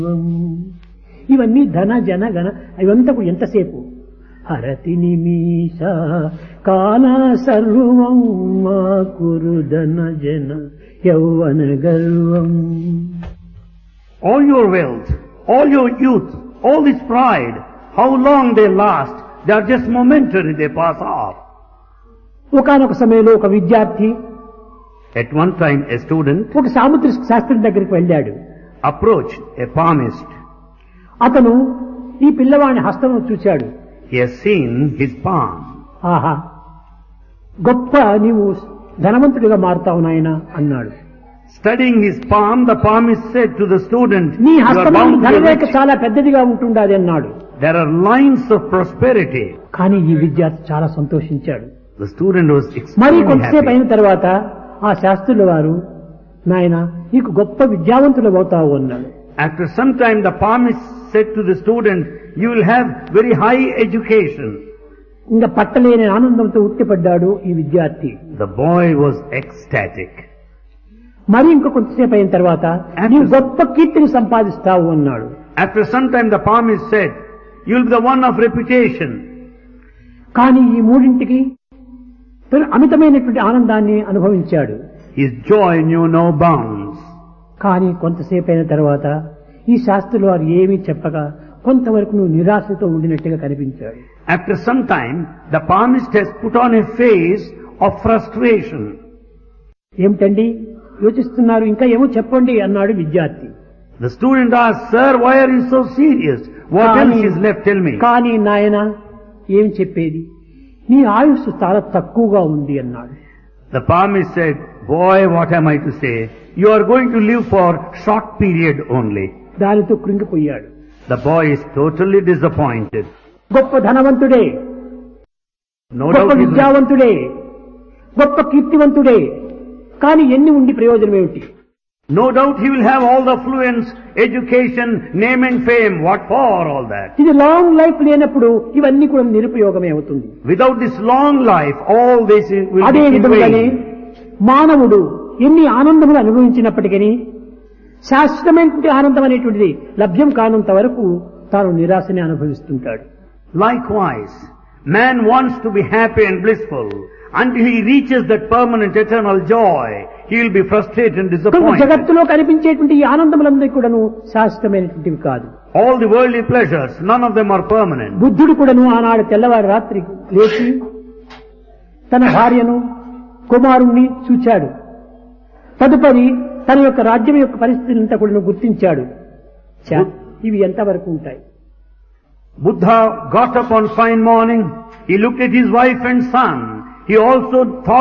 ఇవన్నీ ధన జన గణ ఇవంతా కూడా ఎంతసేపు హరతి నిమీష కాల సర్వం మా కురు ధన జన యౌవన గర్వం All your wealth, all your youth, all this pride, how long they last, they are just momentary, they pass off. ఒకనొక సమయంలో ఒక విద్యార్థి At one time, a student ఒక సాముద్రిక శాస్త్రం దగ్గరికి వెళ్ళాడు approached a palmist. అతను ఈ పిల్లవాడిని హస్తం చూశాడు He has seen his palm. ఆహా గొప్ప నీవు ధనవంతుడిగా మారుతావు నాయన అన్నాడు Studying his palm, the palmist said to the student, నీ you are హస్తం bound to be ధనరేఖ rich. చాలా పెద్దదిగా ఉంటుండాది అన్నాడు There are lines of prosperity. కానీ ఈ విద్యార్థి చాలా సంతోషించాడు The student was మరి extremely కొంతసేపు happy. అయిన తర్వాత ఆ శాస్త్రుల వారు నాయన నీకు గొప్ప విద్యావంతులు అవుతావు అన్నాడు After some time, the palmist said to the student, you will have very high education. ఇంకా పట్టలేని ఆనందంతో ఉట్టిపడ్డాడు ఈ విద్యార్థి The boy was ecstatic. మరి ఇంక కొంతసేపు అయిన తర్వాత నీవు గొప్ప కీర్తిని సంపాదిస్తావు అన్నాడు After some time, the palmist said, you will be the one of reputation. కానీ ఈ మూడింటికి తను అమితమైనటువంటి ఆనందాన్ని అనుభవించాడు His joy knew no bounds. కానీ కొంతసేపు అయిన తర్వాత ఈ శాస్త్రులు వారు ఏమీ చెప్పగా కొంతవరకు నువ్వు నిరాశతో ఉండినట్టుగా కనిపించాడు After some time, the palmist has put on a face of frustration. ఏమిటండి యోచిస్తున్నారు ఇంకా ఏమో చెప్పండి అన్నాడు విద్యార్థి The student asked, Sir, why are you so serious? What కానీ- else is left? Tell me. కానీ నాయన ఏం చెప్పేది నీ ఆయుష్ చాలా తక్కువగా ఉంది అన్నాడు The palmist said, Boy, what am I to say? You are going to live for short period only. దానితో కృంగిపోయాడు The boy is totally disappointed. గొప్ప ధనవంతుడే No గొప్ప doubt he is విద్యావంతుడే గొప్ప కీర్తివంతుడే కానీ ఎన్ని ఉండి ప్రయోజనం ఏమిటి no doubt he will have all the affluence, education, name and fame. What for all that? ఇది లాంగ్ లైఫ్ లేనప్పుడు ఇవన్నీ కూడా నిరుపయోగమే అవుతుంది Without this long life, all this is- will అదే be in విధంగానే vain. మానవుడు ఎన్ని ఆనందములు అనుభవించినప్పటికీ శాశ్వతమైనటువంటి ఆనందం అనేటువంటిది లభ్యం కానంత వరకు తాను నిరాశని అనుభవిస్తుంటాడు Likewise, man wants to be happy and blissful. Until he reaches that permanent eternal joy, he will be frustrated and కనుక disappointed. జగత్తులో కనిపించేటువంటి ఈ ఆనందములందరికీ కూడాను శాశ్వతమైనటువంటివి కాదు All the worldly pleasures, none of them are permanent. బుద్ధుడు కూడాను ఆనాడు తెల్లవారి రాత్రి లేచి తన భార్యను కుమారుణ్ణి చూచాడు తదుపరి తన యొక్క రాజ్యం యొక్క పరిస్థితినంతా కూడా గుర్తించాడు ఛ, ఇవి ఎంతవరకు ఉంటాయి Buddha got up on fine morning, he looked at his wife and son, he also thought